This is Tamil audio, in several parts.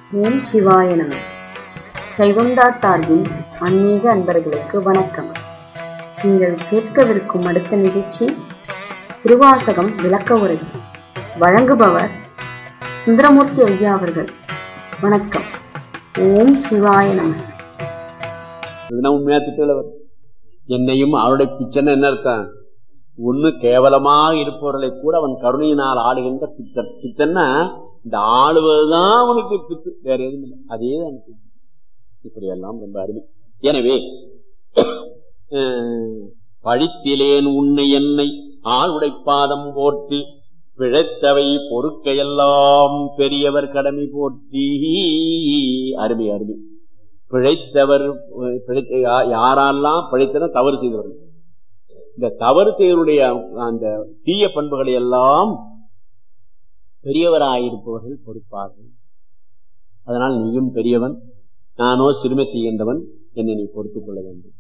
ஓம் சிவாய நம சைவந்தா சார்பில் ஆன்மீக அன்பர்களுக்கு வணக்கம் நீங்கள் கேட்கவிருக்கும் அடுத்த நிகழ்ச்சி திருவாசகம் விளக்க உரை வழங்குபவர் சுந்தரமூர்த்தி ஐயா அவர்கள் வணக்கம் ஓம் சிவாய நம இதுனா உண்மையா திட்டல வரும் என்னையும் அவருடைய பிச்சனை என்ன அர்த்தம் ஒண்ணு கேவலமாக இருப்பவர்களை கூட அவன் கருணையினால் ஆளுகின்ற பித்தன் பித்தன்னா இந்த ஆளுவதுதான் அவனுக்கு பித்து வேற எதுவும் இல்லை அதே தான் பித்து. இப்படி எல்லாம் ரொம்ப அருமை எனவே அஹ், பழித்திலேன் உன்னை என்னை ஆளுடை பாதம் போற்றி பிழைத்தவை பொறுக்கையெல்லாம் பெரியவர் கடமை போற்றி அருமை அருமை பிழைத்தவர் அஹ், பிழைத்த யா- யாரெல்லாம் பிழைத்தன தவறு செய்தவர்கள் இந்த தவறு செய்தவருடைய அந்த தீய பண்புகளை எல்லாம் பெரியவராயிருப்பவர்கள் பொறுப்பார்கள் அதனால் நீயும் பெரியவன் நானோ சிறுமை செய்கின்றவன் என்னை நீ பொறுத்துக் கொள்ள வேண்டும்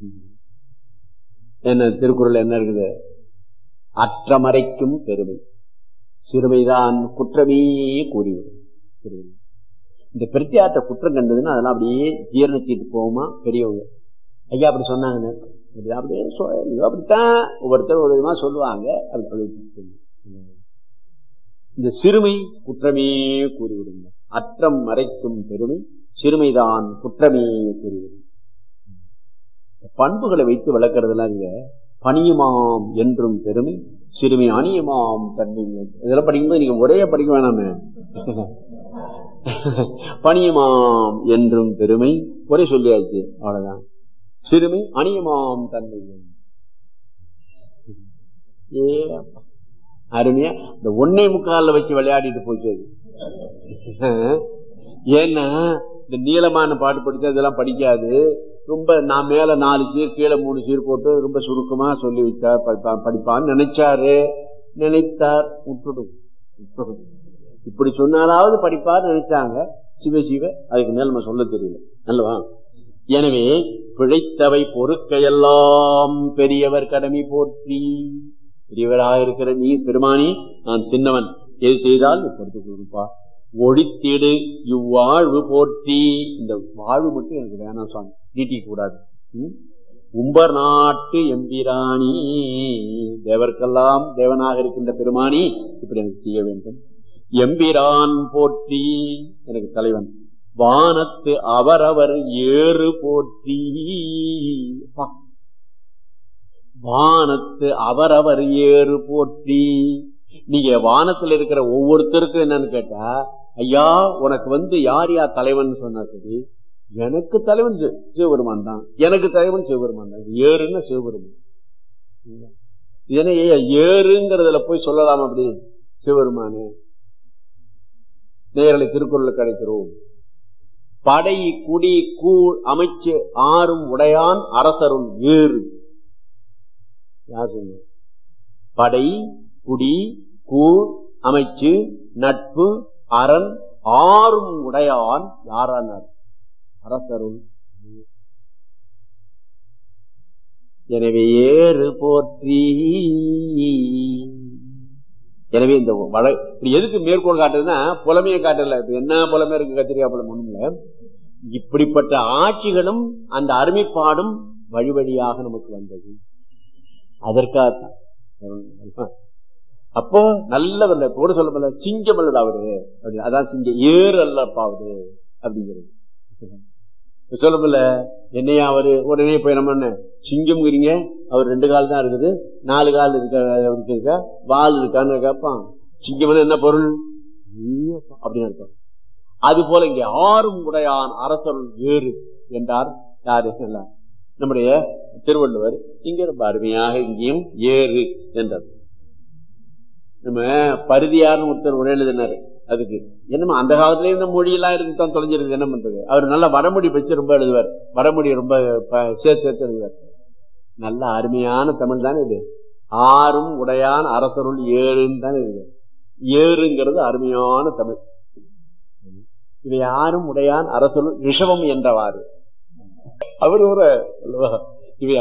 என்ன திருக்குறள் என்ன இருக்குது அற்றமறைக்கும் பெருமை சிறுமைதான் குற்றமே கூறிவிடும் சிறுமை. இந்த பிரத்தியாற்ற குற்றம் கண்டதுன்னா அதெல்லாம் அப்படியே ஜீரணத்திட்டு போகுமா பெரியவங்க ஐயா அப்படி சொன்னாங்க அப்படி அப்படியே சொ- இதோ அப்படித்தான் ஒவ்வொருத்தர் ஒரு விதமா சொல்லுவாங்க அப்படி அப்படி சொல்லு. இந்த சிறுமை குற்றமே கூறிவிடுங்க அற்றம் மறைக்கும் பெருமை சிறுமைதான் குற்றமே கூறிவிடும் பண்புகளை வைத்து விளக்குறதுலாம் இங்க பணியுமாம் என்றும் பெருமை சிறுமி அணியுமாம் தன்மை இதெல்லாம் படிக்கும்போது நீங்க ஒரே படிக்க வேணாமே பணியுமாம் என்றும் பெருமை ஒரே சொல்லியாச்சு அவ்வளவுதான் சிறுமி அணியுமாம் தன்மை ஏ அப்பா. அருமையா இந்த ஒன்னே முக்கால வச்சு விளையாடிட்டு போச்சு அது ஏன்னா இந்த நீளமான பாட்டு படிச்சா இதெல்லாம் படிக்காது ரொம்ப நான் மேல நாலு சீர் கீழே மூணு சீர் போட்டு ரொம்ப சுருக்கமா சொல்லி வச்சார் படிப்பான் படிப்பான்னு நினைச்சாரு நினைத்தார் விட்டுடும் விட்டுடும் இப்படி சொன்னாலாவது படிப்பார் நினைச்சாங்க சிவ சிவ அதுக்கு மேல நம்ம சொல்ல தெரியல அல்லவா எனவே பிழைத்தவை பொறுக்கையெல்லாம் பெரியவர் கடமை போற்றி பெரியவராக இருக்கிற நீ பெருமானி நான் சின்னவன் எது செய்தால் நீ பொறுத்துக் கொடுப்பா ஒழித்திடு இவ்வாழ்வு போற்றி இந்த வாழ்வு மட்டும் எனக்கு வேணாம் சுவாமி நீட்டிக்க கூடாது ம்? உம்பர் நாட்டு எம்பிராணி தேவர்க்கெல்லாம் தேவனாக இருக்கின்ற பெருமானி இப்படி எனக்கு செய்ய வேண்டும் எம்பிரான் போற்றி எனக்கு தலைவன் வானத்து அவரவர் ஏறு போற்றி அப்பா. வானத்து அவரவர் ஏறு போற்றி நீங்க வானத்துல இருக்கிற ஒவ்வொருத்தருக்கும் என்னன்னு கேட்டா ஐயா உனக்கு வந்து யார் யார் தலைவன் சொன்னா சரி எனக்கு தலைவன் சிவ- சிவபெருமான் தான் எனக்கு தலைவன் சிவபெருமான் தான் ஏறுன்னு சிவபெருமான் இது என்ன ஐயா, ஏறுங்கிறதுல போய் சொல்லலாம் அப்படி சிவபெருமானு நேரலை திருக்குறள் கிடைக்கிறோம் படை குடி கூழ் அமைச்சு ஆறும் உடையான் அரசரும் ஏறு யார் சொன்ன படை குடி கூழ் அமைச்சு நட்பு அரண் ஆறும் உடையான் யாரானார் அரசருள் எனவே ஏறு போற்றி எனவே இந்த வள இப்படி எதுக்கு மேற்கோள் காட்டுறதுன்னா புலமையை காட்டல இப்ப என்ன புலமை இருக்கு கத்திரிக்காய் புலம் ஒண்ணும் இல்ல இப்படிப்பட்ட ஆட்சிகளும் அந்த அருமைப்பாடும் வழி வழியாக நமக்கு வந்தது அதற்காகத்தான் அப்போ நல்லவல்ல கூட சொல்ல முடியல சிங்கம் அல்லது அவரு அப்படின்னு. அதான் சிங்கம் ஏறு அல்லப்பா அவரு அப்படிங்கிறது சொல்ல முடியல என்னையா அவரு உடனே போய் நம்ம என்ன சிங்கம்ங்கிறீங்க அவர் ரெண்டு கால் தான் இருக்குது நாலு கால் இருக்க அவருக்கு இருக்கா வால் இருக்கான்னு கேட்பான் சிங்கம் என்ன பொருள் ஐயோப்பா, அப்படின்னு அர்த்தம் அது போல இங்கே ஆறும் உடையான் அரசருள் ஏறு என்றார் யாரு எல்லாம் நம்முடைய திருவள்ளுவர் இங்க ரொம்ப அருமையாக இங்கேயும் ஏறு என்றார் நம்ம பருதியார்னு ஒருத்தர் உரை எழுதினாரு அதுக்கு என்னமா அந்த காலத்துல இந்த மொழியெல்லாம் இருந்து தான் தொலைஞ்சிருக்கு என்ன பண்றது அவர் நல்ல வடமொழி வச்சு ரொம்ப எழுதுவார் வடமொழி ரொம்ப ப- சேர்த்து சேர்த்து எழுதுவார் நல்ல அருமையான தமிழ் தானே இது ஆறும் உடையான் அரசருள் ஏழுன்னு தானே இருக்கு ஏறுங்கிறது அருமையான தமிழ் இவை யாரும் உடையான் அரசருள் ரிஷபம் என்றவாறு அவர் ஒரு அல்லவா?